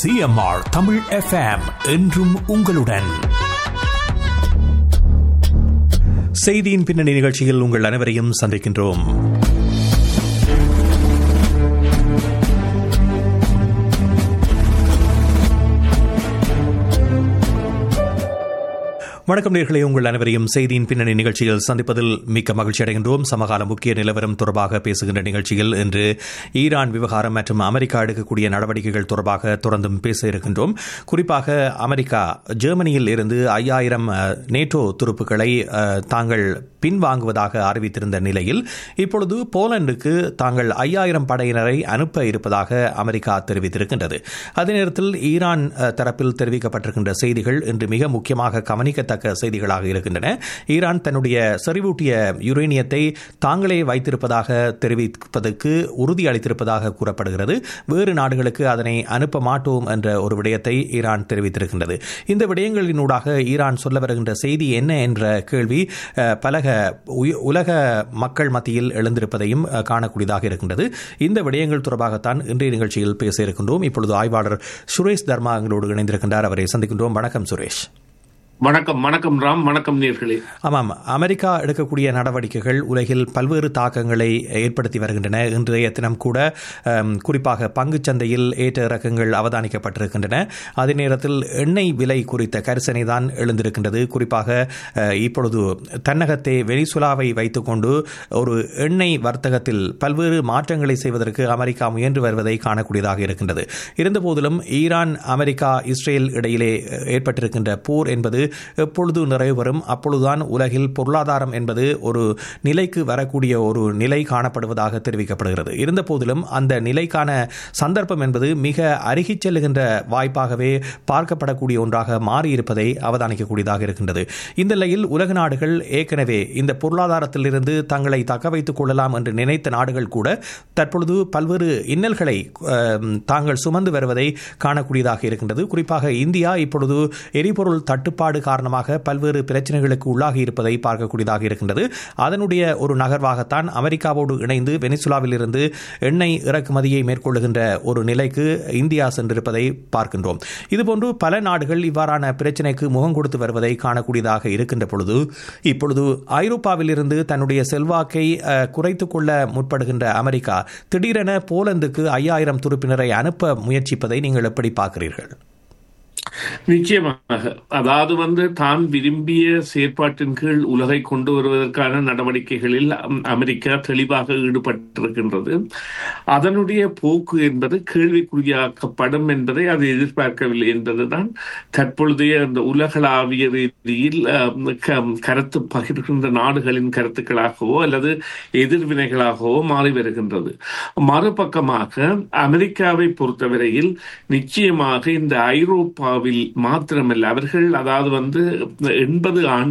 CMR Tamil FM என்றும் உங்களுடன் செய்தியின் பின்னணி நிகழ்ச்சியில் உங்கள் அனைவரையும் சந்திக்கின்றோம் வணக்கம் நேர்களே உங்கள் அனைவரையும் செய்தியின் பின்னணி நிகழ்ச்சியில் சந்திப்பதில் மிக்க மகிழ்ச்சி அடைகின்றோம் சமகால முக்கிய நிலவரம் தொடர்பாக பேசுகின்ற நிகழ்ச்சியில் இன்று ஈரான் விவகாரம் மற்றும் அமெரிக்கா எடுக்கக்கூடிய நடவடிக்கைகள் தொடர்பாக தொடர்ந்தும் பேச இருக்கின்றோம் குறிப்பாக அமெரிக்கா ஜெர்மனியில் இருந்து ஐயாயிரம் நேட்டோ துருப்புகளை தாங்கள் பின்வாங்குவதாக அறிவித்திருந்த நிலையில் இப்பொழுது போலந்துக்கு தாங்கள் ஐயாயிரம் படையினரை அனுப்ப இருப்பதாக அமெரிக்கா தெரிவித்திருக்கின்றது அதே நேரத்தில் ஈரான் தரப்பில் தெரிவிக்கப்பட்டிருக்கின்ற செய்திகள் இன்று மிக முக்கியமாக கவனிக்கத்தக்க செய்திகளாக இருக்கின்றன ஈரான் தன்னுடைய செறிவூட்டிய யுரேனியத்தை தாங்களே வைத்திருப்பதாக தெரிவிப்பதற்கு உறுதி அளித்திருப்பதாக கூறப்படுகிறது வேறு நாடுகளுக்கு அதனை அனுப்ப மாட்டோம் என்ற ஒரு விடயத்தை ஈரான் தெரிவித்திருக்கின்றது இந்த விடயங்களினூடாக ஈரான் சொல்ல வருகின்ற செய்தி என்ன என்ற கேள்வி பலக உலக மக்கள் மத்தியில் எழுந்திருப்பதையும் காணக்கூடியதாக இருக்கின்றது இந்த விடயங்கள் தொடர்பாகத்தான் இன்றைய நிகழ்ச்சியில் பேச இருக்கின்றோம் இப்பொழுது ஆய்வாளர் சுரேஷ் தர்மா எங்களோடு இணைந்திருக்கின்றார் அவரை சந்திக்கின்றோம் வணக்கம் சுரேஷ் வணக்கம் வணக்கம் ராம் வணக்கம் நேர்களே ஆமாம் அமெரிக்கா எடுக்கக்கூடிய நடவடிக்கைகள் உலகில் பல்வேறு தாக்கங்களை ஏற்படுத்தி வருகின்றன இன்றைய தினம் கூட குறிப்பாக பங்குச்சந்தையில் ஏற்ற இறக்கங்கள் அவதானிக்கப்பட்டிருக்கின்றன அதே நேரத்தில் எண்ணெய் விலை குறித்த கரிசனை தான் எழுந்திருக்கின்றது குறிப்பாக இப்பொழுது தன்னகத்தே வெனிசுலாவை வைத்துக்கொண்டு ஒரு எண்ணெய் வர்த்தகத்தில் பல்வேறு மாற்றங்களை செய்வதற்கு அமெரிக்கா முயன்று வருவதை காணக்கூடியதாக இருக்கின்றது இருந்தபோதிலும் ஈரான் அமெரிக்கா இஸ்ரேல் இடையிலே ஏற்பட்டிருக்கின்ற போர் என்பது எப்பொழுது நிறைவு வரும் அப்பொழுதுதான் உலகில் பொருளாதாரம் என்பது ஒரு நிலைக்கு வரக்கூடிய ஒரு நிலை காணப்படுவதாக தெரிவிக்கப்படுகிறது இருந்த போதிலும் அந்த நிலைக்கான சந்தர்ப்பம் என்பது மிக அருகிச் செல்லுகின்ற வாய்ப்பாகவே பார்க்கப்படக்கூடிய ஒன்றாக மாறியிருப்பதை அவதானிக்கக்கூடியதாக இருக்கின்றது இந்த நிலையில் உலக நாடுகள் ஏற்கனவே இந்த பொருளாதாரத்திலிருந்து தங்களை தக்க வைத்துக் கொள்ளலாம் என்று நினைத்த நாடுகள் கூட தற்பொழுது பல்வேறு இன்னல்களை தாங்கள் சுமந்து வருவதை காணக்கூடியதாக இருக்கின்றது குறிப்பாக இந்தியா இப்பொழுது எரிபொருள் தட்டுப்பாடு காரணமாக பல்வேறு பிரச்சனைகளுக்கு உள்ளாகி இருப்பதை பார்க்கக்கூடியதாக இருக்கின்றது அதனுடைய ஒரு நகர்வாகத்தான் அமெரிக்காவோடு இணைந்து வெனிசுலாவில் இருந்து எண்ணெய் இறக்குமதியை மேற்கொள்ளுகின்ற ஒரு நிலைக்கு இந்தியா சென்றிருப்பதை பார்க்கின்றோம் இதுபோன்று பல நாடுகள் இவ்வாறான பிரச்சனைக்கு முகம் கொடுத்து வருவதை காணக்கூடியதாக இருக்கின்ற பொழுது இப்பொழுது ஐரோப்பாவில் இருந்து தன்னுடைய செல்வாக்கை குறைத்துக் கொள்ள முற்படுகின்ற அமெரிக்கா திடீரென போலந்துக்கு ஐயாயிரம் துருப்பினரை அனுப்ப முயற்சிப்பதை நீங்கள் எப்படி பார்க்கிறீர்கள் நிச்சயமாக அதாவது வந்து தான் விரும்பிய செயற்பாட்டின் கீழ் உலகை கொண்டு வருவதற்கான நடவடிக்கைகளில் அமெரிக்கா தெளிவாக ஈடுபட்டிருக்கின்றது அதனுடைய போக்கு என்பது கேள்விக்குறியாக்கப்படும் என்பதை அது எதிர்பார்க்கவில்லை என்பதுதான் தற்பொழுதைய அந்த உலகளாவிய ரீதியில் கருத்து பகிர்கின்ற நாடுகளின் கருத்துக்களாகவோ அல்லது எதிர்வினைகளாகவோ மாறி வருகின்றது மறுபக்கமாக அமெரிக்காவை பொறுத்தவரையில் நிச்சயமாக இந்த ஐரோப்பா இந்தியாவில் மாத்திரமல்ல அவர்கள் அதாவது வந்து எண்பது ஆண்டு